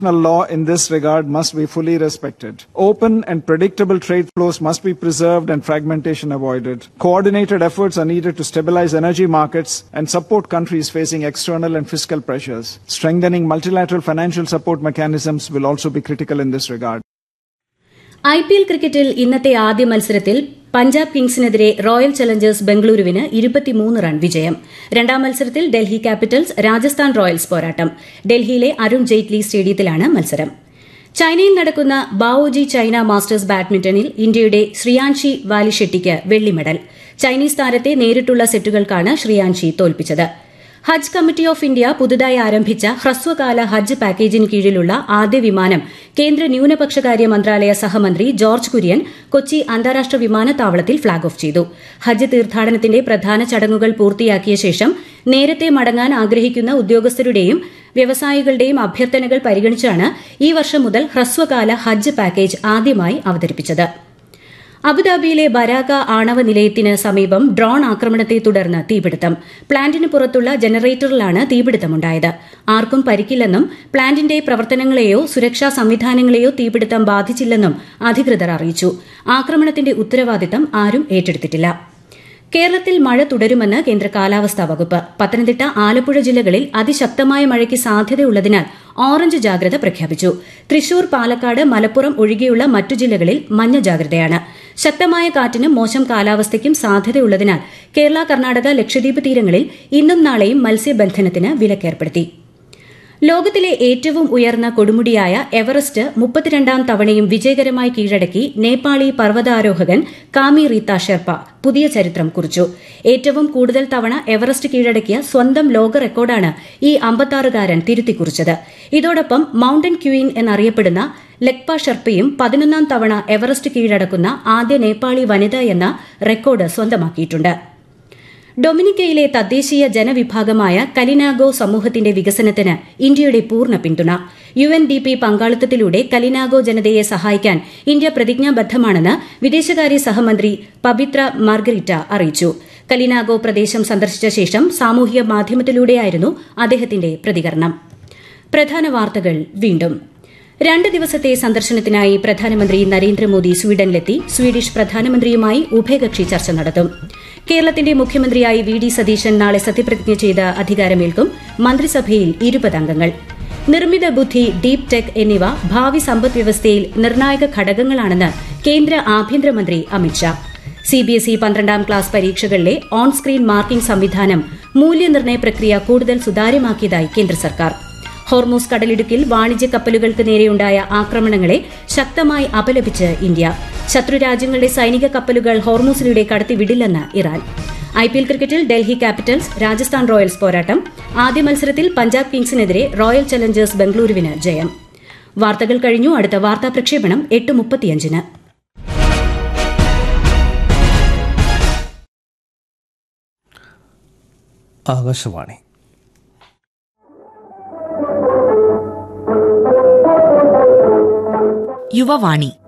International law in this regard must be fully respected. Open and predictable trade flows must be preserved and fragmentation avoided. Coordinated efforts are needed to stabilize energy markets and support countries facing external and fiscal pressures. Strengthening multilateral financial support mechanisms will also be critical in this regard. I P L ക്രിക്കറ്റിൽ ഇന്നത്തെ ആദ്യ മത്സരത്തിൽ പഞ്ചാബ് കിങ്സിനെതിരെ royal challengers ബംഗളൂരുവിന് ഇരുപത്തിമൂന്ന് run വിജയം രണ്ടാം മത്സരത്തിൽ ഡൽഹി ക്യാപിറ്റൽസ് രാജസ്ഥാൻ റോയൽസ് പോരാട്ടം ഡൽഹിയിലെ അരുൺ ജെയ്റ്റ്ലി സ്റ്റേഡിയത്തിലാണ് മത്സരം ചൈനയിൽ നടക്കുന്ന ബാവോജി ചൈന മാസ്റ്റേഴ്സ് ബാഡ്മിന്റണിൽ ഇന്ത്യയുടെ ശ്രിയാൻഷി വാലിഷെട്ടിക്ക് വെള്ളി മെഡൽ ചൈനീസ് താരത്തെ നേരിട്ടുള്ള സെറ്റുകൾക്കാണ് ശ്രിയാൻഷി തോൽപ്പിച്ചത് ഹജ്ജ് കമ്മിറ്റി ഓഫ് ഇന്ത്യ പുതുതായി ആരംഭിച്ച ഹ്രസ്വകാല ഹജ്ജ് പാക്കേജിന് കീഴിലുള്ള ആദ്യ വിമാനം കേന്ദ്ര ന്യൂനപക്ഷകാര്യ മന്ത്രാലയ സഹമന്ത്രി ജോർജ് കുര്യൻ കൊച്ചി അന്താരാഷ്ട്ര വിമാനത്താവളത്തിൽ ഫ്ളാഗ് ഓഫ് ചെയ്തു ഹജ്ജ് തീർത്ഥാടനത്തിന്റെ പ്രധാന ചടങ്ങുകൾ പൂർത്തിയാക്കിയ ശേഷം നേരത്തെ മടങ്ങാൻ ആഗ്രഹിക്കുന്ന ഉദ്യോഗസ്ഥരുടെയും വ്യവസായികളുടെയും അഭ്യർത്ഥനകൾ പരിഗണിച്ചാണ് ഈ വർഷം മുതൽ ഹ്രസ്വകാല ഹജ്ജ് പാക്കേജ് ആദ്യമായി അവതരിപ്പിച്ചത് അബുദാബിയിലെ ബരാക ആണവ നിലയത്തിന് സമീപം ഡ്രോൺ ആക്രമണത്തെ തുടർന്ന് തീപിടുത്തം പ്ലാന്റിന് പുറത്തുള്ള ജനറേറ്ററിലാണ് തീപിടുത്തമുണ്ടായത് ആർക്കും പരിക്കില്ലെന്നും പ്ലാന്റിന്റെ പ്രവർത്തനങ്ങളെയോ സുരക്ഷാ സംവിധാനങ്ങളെയോ തീപിടുത്തം ബാധിച്ചില്ലെന്നും അധികൃതർ അറിയിച്ചു ആക്രമണത്തിന്റെ ഉത്തരവാദിത്തം ആരും ഏറ്റെടുത്തിട്ടില്ല കേരളത്തിൽ മഴ തുടരുമെന്ന് കേന്ദ്ര കാലാവസ്ഥാ വകുപ്പ് പത്തനംതിട്ട ആലപ്പുഴ ജില്ലകളിൽ അതിശക്തമായ മഴയ്ക്ക് സാധ്യതയുള്ളതിനാൽ ഓറഞ്ച് ജാഗ്രത പ്രഖ്യാപിച്ചു തൃശൂർ പാലക്കാട് മലപ്പുറം ഒഴികെയുള്ള മറ്റു ജില്ലകളിൽ മഞ്ഞ ജാഗ്രതയാണ് ശക്തമായ കാറ്റിനും മോശം കാലാവസ്ഥയ്ക്കും സാധ്യതയുള്ളതിനാൽ കേരള കർണാടക ലക്ഷദ്വീപ് തീരങ്ങളിൽ ഇന്നും നാളെയും മത്സ്യബന്ധനത്തിന് വിലക്കേർപ്പെടുത്തി ലോകത്തിലെ ഏറ്റവും ഉയർന്ന കൊടുമുടിയായ എവറസ്റ്റ് മുപ്പത്തിരണ്ടാം തവണയും വിജയകരമായി കീഴടക്കി നേപ്പാളി പർവ്വതാരോഹകൻ കാമി റീത്ത ഷെർപ്പ പുതിയ ചരിത്രം കുറിച്ചു ഏറ്റവും കൂടുതൽ തവണ എവറസ്റ്റ് കീഴടക്കിയ സ്വന്തം ലോക റെക്കോർഡാണ് ഈ അമ്പത്താറുകാരൻ തിരുത്തിക്കുറിച്ചത് ഇതോടൊപ്പം മൌണ്ടൻ ക്യൂയിൻ എന്നറിയപ്പെടുന്ന ലെക്പ ഷെർപ്പയും പതിനൊന്നാം തവണ എവറസ്റ്റ് കീഴടക്കുന്ന ആദ്യ നേപ്പാളി വനിത എന്ന റെക്കോർഡ് സ്വന്തമാക്കിയിട്ടുണ്ട് ഡൊമിനിക്കയിലെ തദ്ദേശീയ ജനവിഭാഗമായ കലിനാഗോ സമൂഹത്തിന്റെ വികസനത്തിന് ഇന്ത്യയുടെ പൂർണ്ണ പിന്തുണ യു എൻ ഡി പി പങ്കാളിത്തത്തിലൂടെ കലിനാഗോ ജനതയെ സഹായിക്കാൻ ഇന്ത്യ പ്രതിജ്ഞാബദ്ധമാണെന്ന് വിദേശകാര്യ സഹമന്ത്രി പബിത്ര മാർഗരിറ്റ അറിയിച്ചു കലിനാഗോ പ്രദേശം സന്ദർശിച്ച ശേഷം സാമൂഹിക മാധ്യമത്തിലൂടെയായിരുന്നു അദ്ദേഹത്തിന്റെ പ്രതികരണം പ്രധാന വാർത്തകൾ വീണ്ടും രണ്ട് ദിവസത്തെ സന്ദർശനത്തിനായി പ്രധാനമന്ത്രി നരേന്ദ്രമോദി സ്വീഡനിലെത്തി സ്വീഡിഷ് പ്രധാനമന്ത്രിയുമായി ഉഭയകക്ഷി ചർച്ച നടത്തും കേരളത്തിന്റെ മുഖ്യമന്ത്രിയായി വി ഡി സതീശൻ നാളെ സത്യപ്രതിജ്ഞ ചെയ്ത് അധികാരമേൽക്കും മന്ത്രിസഭയിൽ ഇരുപത് അംഗങ്ങൾ നിർമ്മിത ബുദ്ധി ഡീപ് ടെക് എന്നിവ ഭാവി സമ്പദ് വ്യവസ്ഥയിൽ നിർണായക ഘടകങ്ങളാണെന്ന് കേന്ദ്ര ആഭ്യന്തരമന്ത്രി അമിത്ഷാ സിബിഎസ്ഇ പന്ത്രണ്ടാം ക്ലാസ് പരീക്ഷകളിലെ ഓൺ സ്ക്രീൻ മാർക്കിംഗ് സംവിധാനം മൂല്യനിർണ്ണയ പ്രക്രിയ കൂടുതൽ സുതാര്യമാക്കിയതായി കേന്ദ്ര സർക്കാർ ഹോർമൂസ് കടലിടുക്കിൽ വാണിജ്യ കപ്പലുകൾക്ക് നേരെയുണ്ടായ ആക്രമണങ്ങളെ ശക്തമായി അപലപിച്ച് ഇന്ത്യ ശത്രുരാജ്യങ്ങളുടെ സൈനിക കപ്പലുകൾ ഹോർമൂസിലൂടെ കടത്തിവിടില്ലെന്ന് ഇറാൻ ഐപിഎൽ ക്രിക്കറ്റിൽ ഡൽഹി ക്യാപിറ്റൽസ് രാജസ്ഥാൻ റോയൽസ് പോരാട്ടം ആദ്യ മത്സരത്തിൽ പഞ്ചാബ് കിങ്സിനെതിരെ റോയൽ ചലഞ്ചേഴ്സ് ബംഗളൂരുവിന് ജയം വാർത്തകൾ കഴിഞ്ഞു അടുത്ത വാർത്താ പ്രക്ഷേപണം എട്ട് മുപ്പത്തിയഞ്ചിന് ആകാശവാണി യുവവാണി